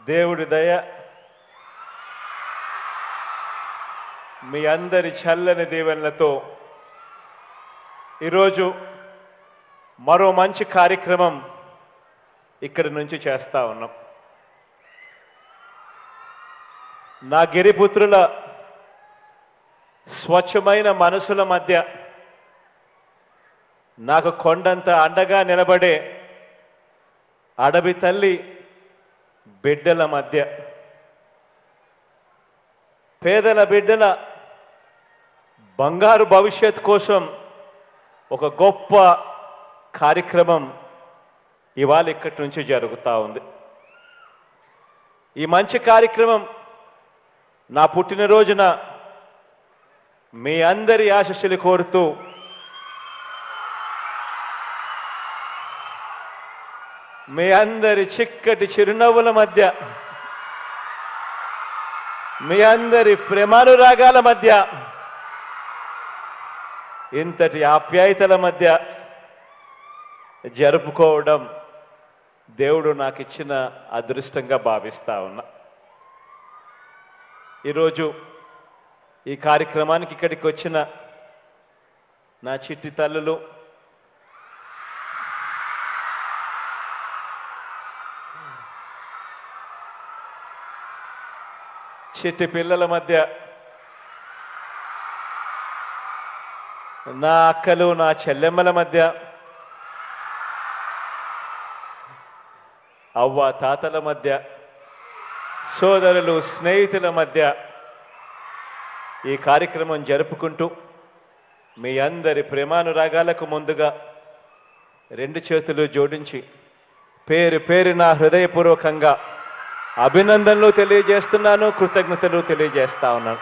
దేవుడి దయ మీ అందరి చల్లని దీవెనలతో ఈరోజు మరో మంచి కార్యక్రమం ఇక్కడి నుంచి చేస్తా ఉన్నాం నా గిరిపుత్రుల స్వచ్ఛమైన మనసుల మధ్య నాకు కొండంత అండగా నిలబడే అడవి తల్లి బిడ్డల మధ్య పేదల బిడ్డల బంగారు భవిష్యత్ కోసం ఒక గొప్ప కార్యక్రమం ఇవాళ ఇక్కడి నుంచి జరుగుతూ ఉంది ఈ మంచి కార్యక్రమం నా పుట్టినరోజున మీ అందరి ఆశస్సులు కోరుతూ మీ అందరి చిక్కటి చిరునవ్వుల మధ్య మీ అందరి ప్రేమానురాగాల మధ్య ఇంతటి ఆప్యాయతల మధ్య జరుపుకోవడం దేవుడు నాకు ఇచ్చిన అదృష్టంగా భావిస్తా ఉన్నా ఈరోజు ఈ కార్యక్రమానికి ఇక్కడికి వచ్చిన నా చిట్టి తల్లులు చిట్టి పిల్లల మధ్య నా అక్కలు నా చెల్లెమ్మల మధ్య అవ్వ తాతల మధ్య సోదరులు స్నేహితుల మధ్య ఈ కార్యక్రమం జరుపుకుంటూ మీ అందరి ప్రేమానురాగాలకు ముందుగా రెండు చేతులు జోడించి పేరు పేరు నా హృదయపూర్వకంగా అభినందనలు తెలియజేస్తున్నాను కృతజ్ఞతలు తెలియజేస్తా ఉన్నాను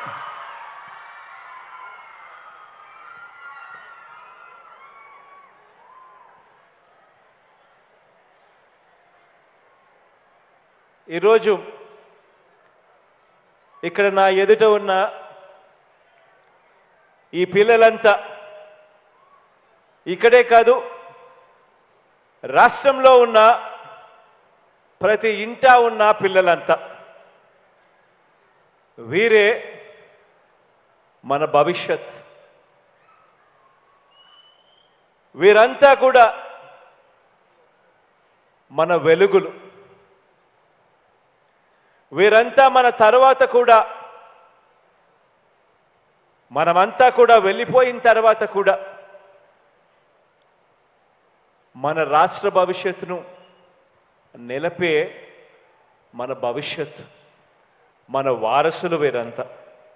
ఈరోజు ఇక్కడ నా ఎదుట ఉన్న ఈ పిల్లలంతా ఇక్కడే కాదు రాష్ట్రంలో ఉన్న ప్రతి ఇంటా ఉన్న పిల్లలంతా వీరే మన భవిష్యత్ వీరంతా కూడా మన వెలుగులు వీరంతా మన తర్వాత కూడా మనమంతా కూడా వెళ్ళిపోయిన తర్వాత కూడా మన రాష్ట్ర భవిష్యత్తును నిలపే మన భవిష్యత్ మన వారసులు వీరంతా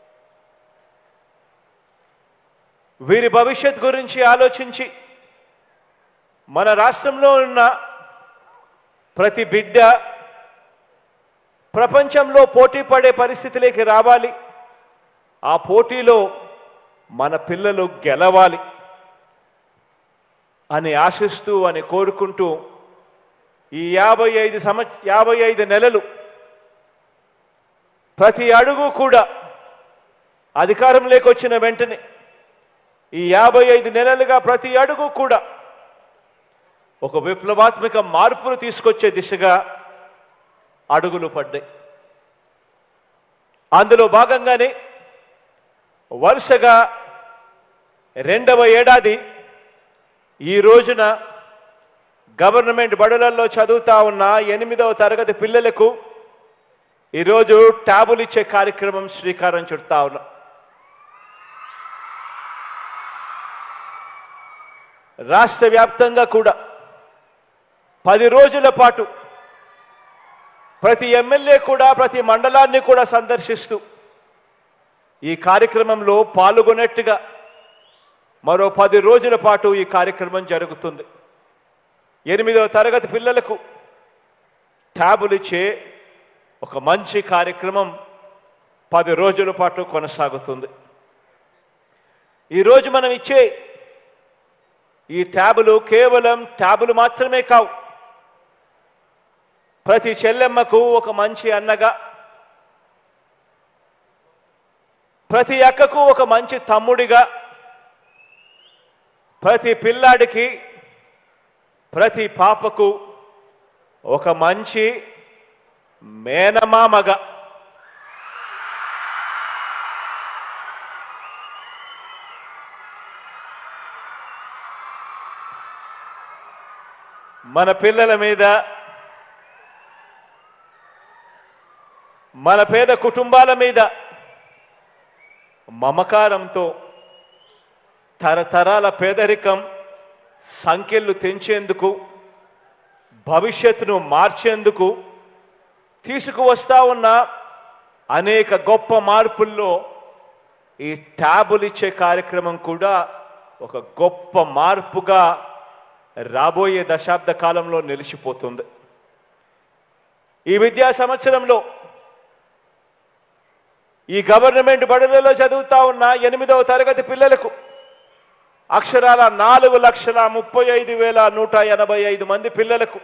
వీరి భవిష్యత్ గురించి ఆలోచించి మన రాష్ట్రంలో ఉన్న ప్రతి బిడ్డ ప్రపంచంలో పోటీ పడే పరిస్థితిలోకి రావాలి ఆ పోటీలో మన పిల్లలు గెలవాలి అని ఆశిస్తూ అని కోరుకుంటూ ఈ యాభై ఐదు సంవత్స యాభై ఐదు నెలలు ప్రతి అడుగు కూడా అధికారంలోకి వచ్చిన వెంటనే ఈ యాభై ఐదు నెలలుగా ప్రతి అడుగు కూడా ఒక విప్లవాత్మక మార్పును తీసుకొచ్చే దిశగా అడుగులు పడ్డాయి అందులో భాగంగానే వరుసగా రెండవ ఏడాది ఈ రోజున గవర్నమెంట్ బడులలో చదువుతా ఉన్న ఎనిమిదవ తరగతి పిల్లలకు ఈరోజు ట్యాబులు ఇచ్చే కార్యక్రమం శ్రీకారం చుడతా ఉన్నాం రాష్ట్ర వ్యాప్తంగా కూడా పది రోజుల పాటు ప్రతి ఎమ్మెల్యే కూడా ప్రతి మండలాన్ని కూడా సందర్శిస్తూ ఈ కార్యక్రమంలో పాల్గొనేట్టుగా మరో పది రోజుల పాటు ఈ కార్యక్రమం జరుగుతుంది ఎనిమిదవ తరగతి పిల్లలకు ట్యాబులు ఇచ్చే ఒక మంచి కార్యక్రమం పది రోజుల పాటు కొనసాగుతుంది ఈరోజు మనం ఇచ్చే ఈ ట్యాబులు కేవలం ట్యాబులు మాత్రమే కావు ప్రతి చెల్లెమ్మకు ఒక మంచి అన్నగా ప్రతి అక్కకు ఒక మంచి తమ్ముడిగా ప్రతి పిల్లాడికి ప్రతి పాపకు ఒక మంచి మేనమామగా మన పిల్లల మీద మన పేద కుటుంబాల మీద మమకారంతో తరతరాల పేదరికం సంఖ్యలు తెంచేందుకు భవిష్యత్తును మార్చేందుకు తీసుకువస్తా ఉన్న అనేక గొప్ప మార్పుల్లో ఈ ట్యాబులు ఇచ్చే కార్యక్రమం కూడా ఒక గొప్ప మార్పుగా రాబోయే దశాబ్ద కాలంలో నిలిచిపోతుంది ఈ విద్యా సంవత్సరంలో ఈ గవర్నమెంట్ బడులలో చదువుతా ఉన్న ఎనిమిదవ తరగతి పిల్లలకు అక్షరాల నాలుగు లక్షల ముప్పై ఐదు వేల నూట ఎనభై ఐదు మంది పిల్లలకు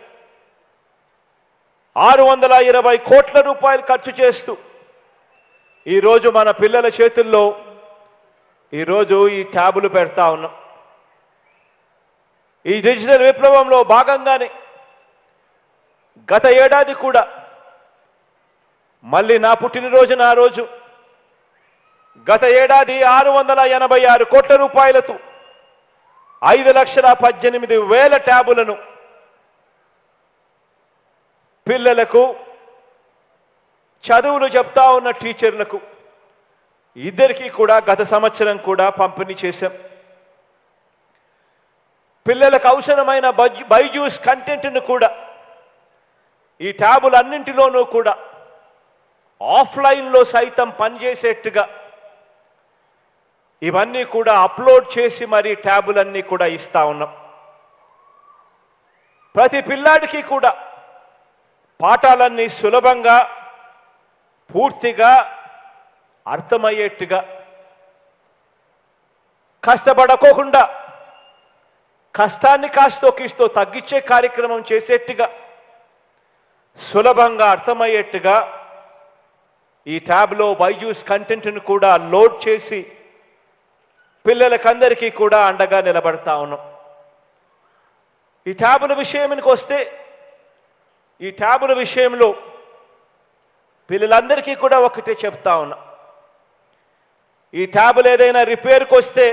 ఆరు వందల ఇరవై కోట్ల రూపాయలు ఖర్చు చేస్తూ ఈరోజు మన పిల్లల చేతుల్లో ఈరోజు ఈ ట్యాబులు పెడతా ఉన్నాం ఈ డిజిటల్ విప్లవంలో భాగంగానే గత ఏడాది కూడా మళ్ళీ నా పుట్టినరోజు నా రోజు గత ఏడాది ఆరు వందల ఎనభై ఆరు కోట్ల రూపాయలతో ఐదు లక్షల పద్దెనిమిది వేల ట్యాబులను పిల్లలకు చదువులు చెప్తా ఉన్న టీచర్లకు ఇద్దరికీ కూడా గత సంవత్సరం కూడా పంపిణీ చేశాం పిల్లలకు అవసరమైన బజ్- బైజూస్ కంటెంట్ను కూడా ఈ ట్యాబులన్నింటిలోనూ కూడా ఆఫ్లైన్లో సైతం పనిచేసేట్టుగా ఇవన్నీ కూడా అప్లోడ్ చేసి మరి ట్యాబులన్నీ కూడా ఇస్తా ఉన్నాం ప్రతి పిల్లాడికి కూడా పాఠాలన్నీ సులభంగా పూర్తిగా అర్థమయ్యేట్టుగా కష్టపడకోకుండా కష్టాన్ని కాస్తో కిస్తో తగ్గించే కార్యక్రమం చేసేట్టుగా సులభంగా అర్థమయ్యేట్టుగా ఈ ట్యాబ్లో బైజూస్ కంటెంట్ను కూడా లోడ్ చేసి పిల్లలకందరికీ కూడా అండగా నిలబడతా ఉన్నాం ఈ ట్యాబుల విషయానికి వస్తే ఈ ట్యాబుల విషయంలో పిల్లలందరికీ కూడా ఒకటే చెప్తా ఉన్నా ఈ ట్యాబులు ఏదైనా రిపేర్కి వస్తే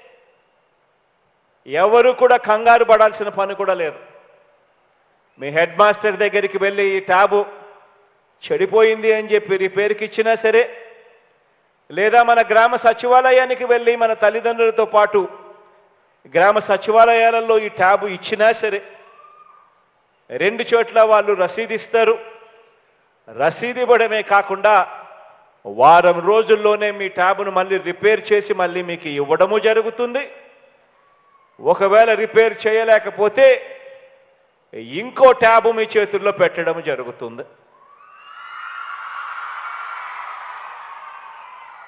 ఎవరు కూడా కంగారు పడాల్సిన పని కూడా లేదు మీ హెడ్ మాస్టర్ దగ్గరికి వెళ్ళి ఈ ట్యాబు చెడిపోయింది అని చెప్పి రిపేర్కి ఇచ్చినా సరే లేదా మన గ్రామ సచివాలయానికి వెళ్ళి మన తల్లిదండ్రులతో పాటు గ్రామ సచివాలయాలలో ఈ ట్యాబు ఇచ్చినా సరే రెండు చోట్ల వాళ్ళు రసీదిస్తారు రసీదు ఇవ్వడమే కాకుండా వారం రోజుల్లోనే మీ ట్యాబును మళ్ళీ రిపేర్ చేసి మళ్ళీ మీకు ఇవ్వడము జరుగుతుంది ఒకవేళ రిపేర్ చేయలేకపోతే ఇంకో ట్యాబు మీ చేతుల్లో పెట్టడం జరుగుతుంది